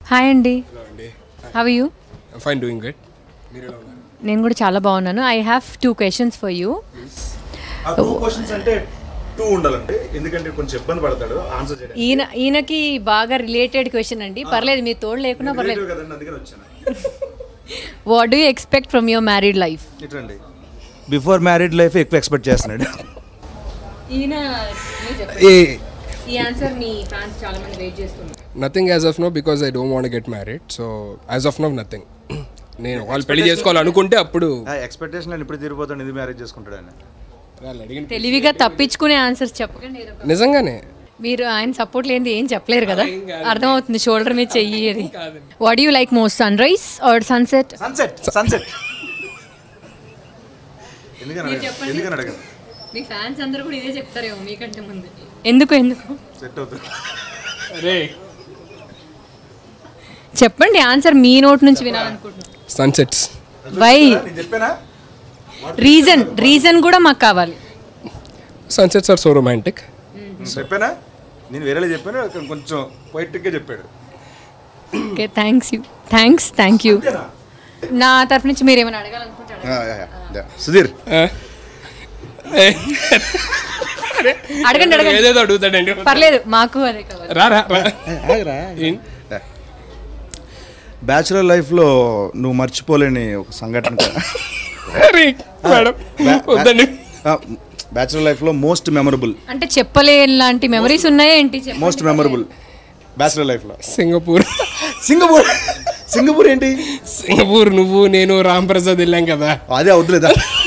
Hi అండి how you fine doing good మీరు ఎలా ఉన్నారు నేను కూడా చాలా బాగున్నాను I have two questions for you uh two questions అంటే టూ ఉండాలండి ఎందుకంటే కొంచెం ఇబ్బంది పడతాడు ఆన్సర్ చేయడానికి ఈయన ఈయనకి బాగా రిలేటెడ్ క్వశ్చన్ అండి పర్లేదు మీ తోడు లేకున్నా పర్లేదు Relative కదండి అందుకని వచ్చాను what do expect from your married life ఇట్రండి బిఫోర్ మ్యారీడ్ లైఫ్ ఎక్కువ ఎక్స్పెక్ట్ చేస్తున్నాడు ఈయన ఏ ఈ ఆన్సర్ మీ ఫ్యాన్స్ చాలా మంది వెయిట్ చేస్తున్నారు nothing as of now because I don't want get married so as of now nothing నేను వాళ్ళు పెళ్లి చేసుకోవాలనుకుంటే అప్పుడు ఎక్స్పెక్టేషన్ నేను ఇప్పుడు తీరిపోతాను ఇది మ్యారేజ్ చేసుకుంటాడు ఆయన వాళ్ళు అడిగిన తెలివిగా తప్పించుకునే ఆన్సర్స్ చెప్పకండి ఏదో ఒకటి. నిజంగానే మీరు ఆయన సపోర్ట్ లేనిది ఏం చెప్పలేరు కదా అర్థమవుతుంది షోల్డర్ మీద చెయ్యి అది what you like most sunrise or sunset sunset sunset ఎందుకని అడగను ఎందుకని అడగను మీ ఫ్యాన్స్ అందరూ కూడా ఇదే చెప్తారేమో మీకంటే ముందు ఎందుకు ఎందుకు సెట్ అవుతుంది అరే చెప్పండి ఆన్సర్ మీ నోట్ నుంచి వినాలనుకుంటున్నాను సన్సెట్స్ వై నేను చెప్పానా రీజన్ రీజన్ కూడా మాకు కావాలి సన్సెట్స్ ఆర్ సో రొమాంటిక్ చెప్పానా నేను వేరేలా చెప్పాను అక్కడ కొంచెం పొయిటిక్గా చెప్పాడు okay thanks you thanks thank you నా తరఫు నుంచి మీరు ఏమైనా అడగాలనుకుంటారా సుధీర్ అడగండి అడగండి ఏదేదో అడుగుతాడండి పర్లేదు మాకు అదే కావాలి రా రా రా ఏం? బ్యాచులర్ లైఫ్లో నువ్వు మర్చిపోలేని ఒక సంఘటన అరే, మేడం వద్దండి బ్యాచులర్ లైఫ్లో మోస్ట్ మెమరబుల్ అంటే చెప్పలేని లాంటి మెమరీస్ ఉన్నాయా ఏంటి చెప్పండి. మోస్ట్ మెమరబుల్ బ్యాచులర్ లైఫ్లో సింగపూర్ సింగపూర్ సింగపూర్ ఏంటి సింగపూర్ నువ్వు నేను రామ్ ప్రసాద్ వెళ్ళాం కదా అదే వద్దులేదా